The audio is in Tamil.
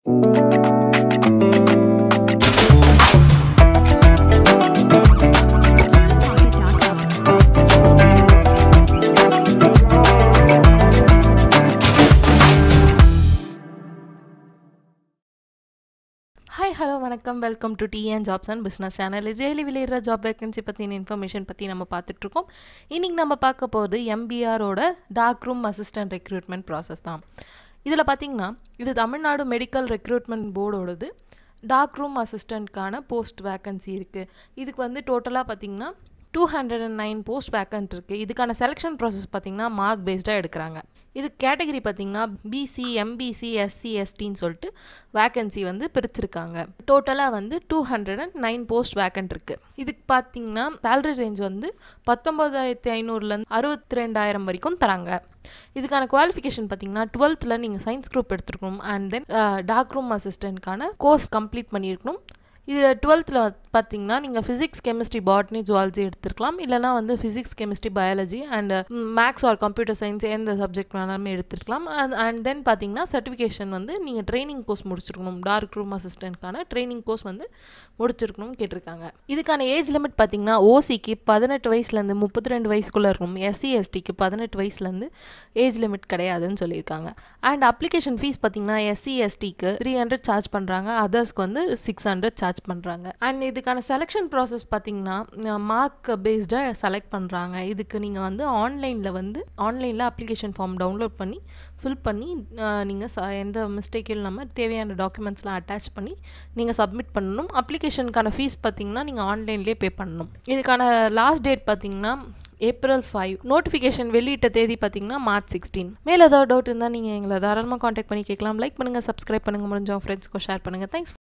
ஹாய் ஹலோ வணக்கம் welcome to TN jobs and business channel daily விளையிற ஜாப் வேகன்சி பற்றின இன்ஃபர்மேஷன் பற்றி நம்ம பார்த்துட்ருக்கோம் இன்றைக்கி நம்ம பார்க்க போகிறது எம்பிஆரோட dark room assistant recruitment process தான் இதில் பார்த்தீங்கன்னா இது தமிழ்நாடு மெடிக்கல் ரெக்ரூட்மெண்ட் போர்டோடது டார்க் ரூம் அசிஸ்டண்ட்கான போஸ்ட் வேக்கன்சி இருக்குது இதுக்கு வந்து டோட்டலாக பார்த்தீங்கன்னா two hundred and nine post vacant இருக்குது இதுக்கான செலெக்ஷன் ப்ராசஸ் பார்த்தீங்கன்னா மார்க் பேஸ்டாக எடுக்கிறாங்க இது கேட்டகரி பார்த்தீங்கன்னா பிசி எம்பிசி எஸ்சி எஸ்டின்னு சொல்லிட்டு வேக்கன்சி வந்து பிரிச்சிருக்காங்க டோட்டலாக வந்து two hundred and nine post vacant இருக்குது இதுக்கு பார்த்தீங்கன்னா சேலரி ரேஞ்ச் வந்து பத்தொம்போதாயிரத்தி ஐநூறுலேருந்து அறுபத்தி ரெண்டாயிரம் வரைக்கும் தராங்க இதுக்கான குவாலிஃபிகேஷன் பார்த்தீங்கன்னா டுவெல்த்தில் நீங்கள் சயின்ஸ் குரூப் எடுத்துருக்கணும் அண்ட் தென் டார்க் ரூம் அசிஸ்டண்ட்கான கோர்ஸ் கம்ப்ளீட் பண்ணியிருக்கணும் இது டுவெல்த்தில் பார்த்தீங்கன்னா நீங்கள் ஃபிசிக்ஸ் கெமிஸ்ட்ரி பாட்னி ஜுவாலஜி எடுத்துருக்கலாம் இல்லைனா வந்து physics chemistry biology and maths or computer science எந்த சப்ஜெக்ட் வேணாலுமே எடுத்துருக்கலாம் அண்ட் தென் பார்த்தீங்கன்னா சர்டிஃபிகேஷன் வந்து நீங்கள் ட்ரைனிங் கோர்ஸ் முடிச்சிருக்கணும் டார்க் ரூம் அசிஸ்டண்ட்கான ட்ரைனிங் கோர்ஸ் வந்து முடிச்சிருக்கணும் கேட்டிருக்காங்க இதுக்கான ஏஜ் லிமிட் பார்த்தீங்கன்னா ஓசிக்கு பதினெட்டு வயசுலேருந்து முப்பத்தி ரெண்டு வயசுக்குள்ளே இருக்கணும் எஸ்சி எஸ்டிக்கு பதினெட்டு வயசுலேருந்து ஏஜ் லிமிட் கிடையாதுன்னு சொல்லியிருக்காங்க அண்ட் அப்ளிகேஷன் ஃபீஸ் பார்த்தீங்கன்னா எஸ்சி எஸ்டிக்கு த்ரீ ஹண்ட்ரட் சார்ஜ் பண்ணுறாங்க அதர்ஸ்க்கு வந்து சிக்ஸ் ஹண்ட்ரட் சார்ஜ் பண்ணுறாங்க அண்ட் இதுக்கான செலெக்ஷன் ப்ராசஸ் பார்த்தீங்கன்னா மார்க் பேஸ்டாக செலக்ட் பண்ணுறாங்க இதுக்கு நீங்கள் வந்து ஆன்லைனில் வந்து ஆன்லைனில் அப்ளிகேஷன் ஃபார்ம் டவுன்லோட் பண்ணி ஃபில் பண்ணி நீங்கள் ச எந்த மிஸ்டேக்கும் இல்லாமல் தேவையான டாக்குமெண்ட்ஸ்லாம் அட்டாச் பண்ணி நீங்கள் சப்மிட் பண்ணணும் அப்ளிகேஷனுக்கான ஃபீஸ் பார்த்தீங்கன்னா நீங்கள் ஆன்லைன்லேயே பே பண்ணணும் இதுக்கான லாஸ்ட் டேட் பார்த்தீங்கன்னா ஏப்ரல் ஃபைவ் நோட்டிஃபிகேஷன் வெளியிட்ட தேதி பார்த்தீங்கன்னா மார்ச் சிக்ஸ்டீன் மேலே ஏதாவது டவுட் இருந்தால் நீங்கள் எங்களை தாராளமாக காண்டாக்ட் பண்ணி கேட்கலாம் லைக் பண்ணுங்கள் சப்ஸ்கிரைப் பண்ணுங்கள் முடிஞ்சவங்க ஃப்ரெண்ட்ஸ்க்கு ஷேர் பண்ணுங்கள் தேங்க்ஸ்